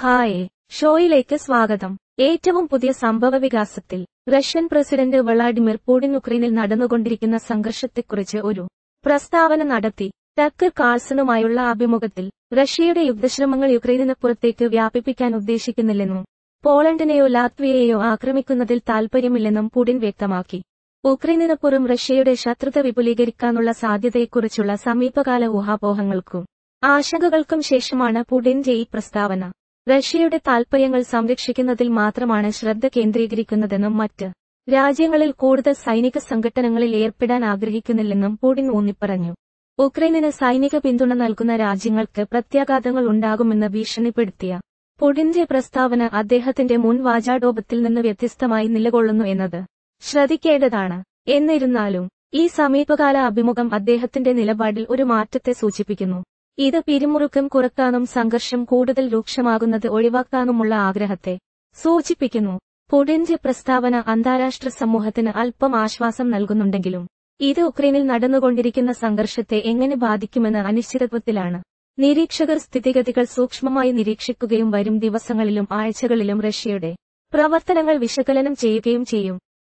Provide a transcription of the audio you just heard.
hi ഷോയിലേക്ക് സ്വാഗതം ഏറ്റവും പുതിയ സംഭവ വികാസത്തിൽ റഷ്യൻ പ്രസിഡന്റ് വ്ളാഡിമിർ പുടിൻ ഉക്രൈനിൽ നടന്നുകൊണ്ടിരിക്കുന്ന സംഘർഷത്തെക്കുറിച്ച് ഒരു പ്രസ്താവന നടത്തി ടക്കർ കാൾസണുമായുള്ള അഭിമുഖത്തിൽ റഷ്യയുടെ യുദ്ധശ്രമങ്ങൾ യുക്രൈനിന് പുറത്തേക്ക് വ്യാപിപ്പിക്കാൻ ഉദ്ദേശിക്കുന്നില്ലെന്നും പോളണ്ടിനെയോ ലാത്വിയയെയോ ആക്രമിക്കുന്നതിൽ താൽപര്യമില്ലെന്നും പുടിൻ വ്യക്തമാക്കി ഉക്രൈനിനപ്പുറം റഷ്യയുടെ ശത്രുത വിപുലീകരിക്കാനുള്ള സാധ്യതയെക്കുറിച്ചുള്ള സമീപകാല ഊഹാപോഹങ്ങൾക്കും ആശങ്കകൾക്കും ശേഷമാണ് പുടിന്റെ ഈ പ്രസ്താവന റഷ്യയുടെ താൽപര്യങ്ങൾ സംരക്ഷിക്കുന്നതിൽ മാത്രമാണ് ശ്രദ്ധ കേന്ദ്രീകരിക്കുന്നതെന്നും മറ്റ് രാജ്യങ്ങളിൽ കൂടുതൽ സൈനിക സംഘടനകളിൽ ഏർപ്പെടാൻ ആഗ്രഹിക്കുന്നില്ലെന്നും പുടിൻ ഊന്നിപ്പറഞ്ഞു ഉക്രൈനിന് സൈനിക പിന്തുണ നൽകുന്ന രാജ്യങ്ങൾക്ക് പ്രത്യാഘാതങ്ങൾ ഉണ്ടാകുമെന്ന് ഭീഷണിപ്പെടുത്തിയ പുടിന്റെ പ്രസ്താവന അദ്ദേഹത്തിന്റെ മുൻ വാചാടോപത്തിൽ നിന്ന് വ്യത്യസ്തമായി നിലകൊള്ളുന്നു എന്നത് ശ്രദ്ധിക്കേണ്ടതാണ് എന്നിരുന്നാലും ഈ സമീപകാല അഭിമുഖം അദ്ദേഹത്തിന്റെ നിലപാടിൽ ഒരു മാറ്റത്തെ സൂചിപ്പിക്കുന്നു ഇത് പിരിമുറുക്കം കുറക്കാനും സംഘർഷം കൂടുതൽ രൂക്ഷമാകുന്നത് ഒഴിവാക്കാനുമുള്ള ആഗ്രഹത്തെ സൂചിപ്പിക്കുന്നു പുടിന്റെ പ്രസ്താവന അന്താരാഷ്ട്ര സമൂഹത്തിന് അല്പം ആശ്വാസം നൽകുന്നുണ്ടെങ്കിലും ഇത് ഉക്രൈനിൽ നടന്നുകൊണ്ടിരിക്കുന്ന സംഘർഷത്തെ എങ്ങനെ ബാധിക്കുമെന്ന് അനിശ്ചിതത്വത്തിലാണ് നിരീക്ഷകർ സ്ഥിതിഗതികൾ സൂക്ഷ്മമായി നിരീക്ഷിക്കുകയും വരും ദിവസങ്ങളിലും ആഴ്ചകളിലും റഷ്യയുടെ പ്രവർത്തനങ്ങൾ വിശകലനം ചെയ്യുകയും ചെയ്യും